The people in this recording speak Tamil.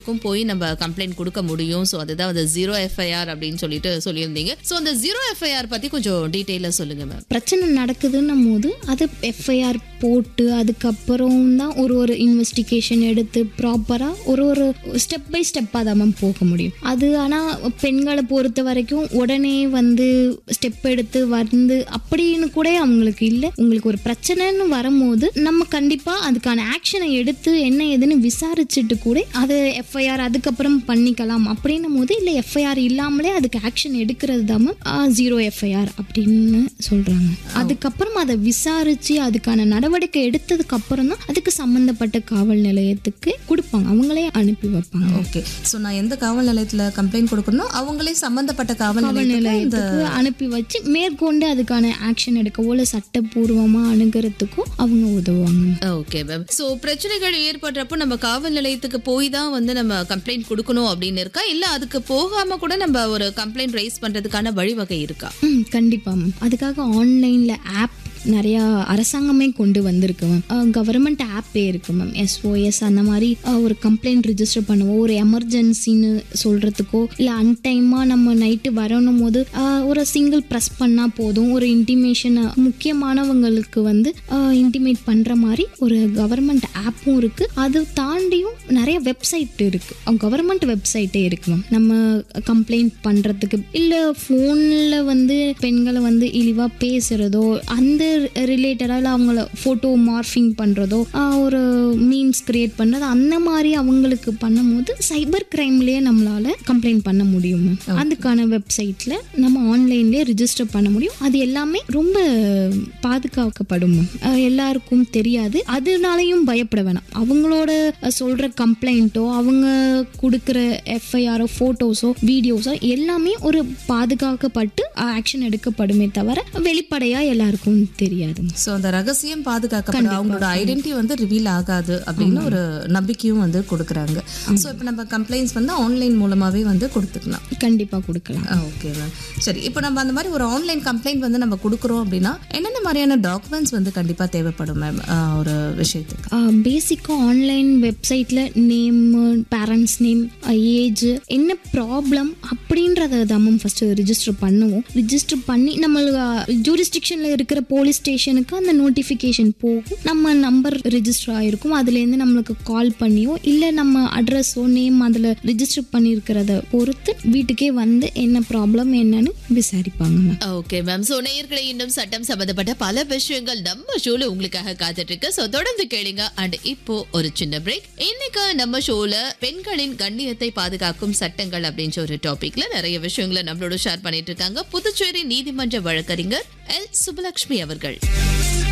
க்கும் போய் நம்ம கம்ப்ளைண்ட் கொடுக்க முடியும் ஸோ அதுதான் அந்த ஜீரோ எஃப்ஐஆர் அப்படின்னு சொல்லிட்டு சொல்லியிருந்தீங்க ஸோ அந்த ஜீரோ எஃப்ஐஆர் பத்தி கொஞ்சம் டீட்டெயிலாக சொல்லுங்க மேம் பிரச்சனை நடக்குதுன்னும் போது அது எஃப்ஐஆர் போட்டு அதுக்கப்புறம் தான் ஒரு ஒரு இன்வெஸ்டிகேஷன் எடுத்து ப்ராப்பராக ஒரு ஒரு ஸ்டெப் பை ஸ்டெப்பாக தான் மேம் போக முடியும் அது ஆனால் பெண்களை பொறுத்த வரைக்கும் உடனே வந்து ஸ்டெப் எடுத்து வந்து அப்படின்னு கூட அவங்களுக்கு இல்லை உங்களுக்கு ஒரு பிரச்சனைன்னு வரும்போது நம்ம கண்டிப்பாக அதுக்கான ஆக்ஷனை எடுத்து என்ன ஏதுன்னு விசாரிச்சுட்டு கூட அதை எஃப்ஐஆர் அதுக்கப்புறம் பண்ணிக்கலாம் அப்படின்னும் போது இல்லை எஃப்ஐஆர் இல்லாமலே அதுக்கு ஆக்ஷன் எடுக்கிறது தான் ஜீரோ எஃப்ஐஆர் அப்படின்னு சொல்கிறாங்க அதுக்கப்புறம் அதை விசாரித்து அதுக்கான நடவடிக்கை எடுத்ததுக்கு அப்புறம் தான் அதுக்கு சம்மந்தப்பட்ட காவல் நிலையத்துக்கு கொடுப்பாங்க அவங்களே அனுப்பி வைப்பாங்க ஓகே ஸோ நான் எந்த காவல் நிலையத்தில் கம்ப்ளைண்ட் கொடுக்கணும் அவங்களே சம்பந்தப்பட்ட காவல் காவல் நிலையத்துக்கு இந்த நிலையத்துக்கு அனுப்பி வச்சு மேற்கொண்டு அதுக்கான ஆக்ஷன் எடுக்கவோ இல்லை சட்டப்பூர்வமாக அணுகிறதுக்கும் அவங்க உதவுவாங்க ஓகே மேம் ஸோ பிரச்சனைகள் ஏற்படுறப்போ நம்ம காவல் நிலையத்துக்கு போய் தான் வந்து நம்ம கம்ப்ளைண்ட் கொடுக்கணும் அப்படின்னு இருக்கா இல்லை அதுக்கு போகாம கூட நம்ம ஒரு கம்ப்ளைண்ட் ரைஸ் பண்றதுக்கான வழிவகை இருக்கா ம் கண்டிப்பாக மேம் அதுக்காக ஆன்லைனில் ஆப் நிறையா அரசாங்கமே கொண்டு வந்திருக்கு மேம் கவர்மெண்ட் ஆப்பே இருக்கு மேம் எஸ்ஓஎஸ் அந்த மாதிரி அஹ், ஒரு கம்ப்ளைண்ட் ரிஜிஸ்டர் பண்ணுவோம் ஒரு எமர்ஜென்சின்னு சொல்கிறதுக்கோ இல்லை அன்டைமாக நம்ம நைட்டு வரணும் போது அஹ், ஒரு சிங்கிள் ப்ரெஸ் பண்ணால் போதும் ஒரு இன்டிமேஷன் முக்கியமானவங்களுக்கு வந்து இன்டிமேட் பண்ணுற மாதிரி ஒரு கவர்மெண்ட் ஆப்பும் இருக்குது அது தாண்டியும் நிறைய வெப்சைட் இருக்குது கவர்மெண்ட் வெப்சைட்டே இருக்கு மேம் நம்ம கம்ப்ளைண்ட் பண்ணுறதுக்கு இல்லை ஃபோனில் வந்து பெண்களை வந்து இழிவாக பேசுகிறதோ அந்த ரிலேட்டடாக இல்லை அவங்கள ஃபோட்டோ மார்ஃபிங் பண்ணுறதோ ஒரு மீம்ஸ் கிரியேட் பண்ணுறது அந்த மாதிரி அவங்களுக்கு பண்ணும்போது சைபர் கிரைம்லேயே நம்மளால் கம்ப்ளைண்ட் பண்ண முடியும் மேம் அதுக்கான வெப்சைட்டில் நம்ம ஆன்லைன்லேயே ரிஜிஸ்டர் பண்ண முடியும் அது எல்லாமே ரொம்ப பாதுகாக்கப்படும் மேம் அஹ் எல்லாருக்கும் தெரியாது அதனாலையும் பயப்பட வேணாம் அவங்களோட அஹ், சொல்ற கம்ப்ளைண்ட்டோ அவங்க கொடுக்குற எஃப்ஐஆரோ ஃபோட்டோஸோ வீடியோஸோ எல்லாமே ஒரு பாதுகாக்கப்பட்டு ஆக்ஷன் எடுக்கப்படுமே தவிர வெளிப்படையா எல்லாருக்கும் தெரியாது மேம். ஸோ அந்த ரகசியம் பாதுகாக்கப்படும் அவங்களோட ஐடென்டிட்டி வந்து ரிவீல் ஆகாது அப்படின்னு ஒரு நம்பிக்கையும் வந்து கொடுக்குறாங்க ஸோ இப்போ நம்ம கம்ப்ளைண்ட்ஸ் வந்து ஆன்லைன் மூலமாவே வந்து கொடுத்துக்கலாம் கண்டிப்பா கொடுக்கலாம் ஓகே மேம் சரி இப்போ நம்ம அந்த மாதிரி ஒரு ஆன்லைன் கம்ப்ளைண்ட் வந்து நம்ம கொடுக்குறோம் அப்படின்னா என்னென்ன மாதிரியான டாக்குமெண்ட்ஸ் வந்து கண்டிப்பாக தேவைப்படும் மேம் ஒரு விஷயத்துக்கு பேசிக்காக ஆன்லைன் வெப்சைட்டில் நேம் பேரண்ட்ஸ் நேம் ஏஜ் என்ன ப்ராப்ளம் அப்படின்றத தான் மேம் ஃபஸ்ட்டு ரிஜிஸ்டர் பண்ணுவோம் ரிஜிஸ்டர் பண்ணி நம்ம ஜூரிஸ்டிக்ஷனில் இருக்கிற போலீஸ் ஸ்டேஷனுக்கு அந்த நோட்டிஃபிகேஷன் போகும் நம்ம நம்பர் ரிஜிஸ்டர் ஆகிருக்கும் அதுலேருந்து நம்மளுக்கு கால் பண்ணியோ இல்லை நம்ம அட்ரஸோ நேம் அதில் ரிஜிஸ்டர் பண்ணியிருக்கிறத பொறுத்து வீட்டுக்கே வந்து என்ன ப்ராப்ளம் என்னன்னு விசாரிப்பாங்க மேம் ஓகே மேம் ஸோ நேயர்களை இன்னும் சட்டம் சம்பந்தப்பட்ட பல விஷயங்கள் நம்ம ஷோல உங்களுக்காக காத்துட்டு இருக்கு ஸோ தொடர்ந்து கேளுங்க அண்ட் இப்போ ஒரு சின்ன பிரேக் இன்னைக்கு நம்ம ஷோல பெண்களின் கண்ணியத்தை பாதுகாக்கும் சட்டங்கள் அப்படின்ற ஒரு டாபிக்ல நிறைய விஷயங்களை நம்மளோட ஷேர் பண்ணிட்டு இருக்காங்க புதுச்சேரி நீதிமன்ற வழக்கறிஞர் எல் சுபலட்சுமி அவர்கள்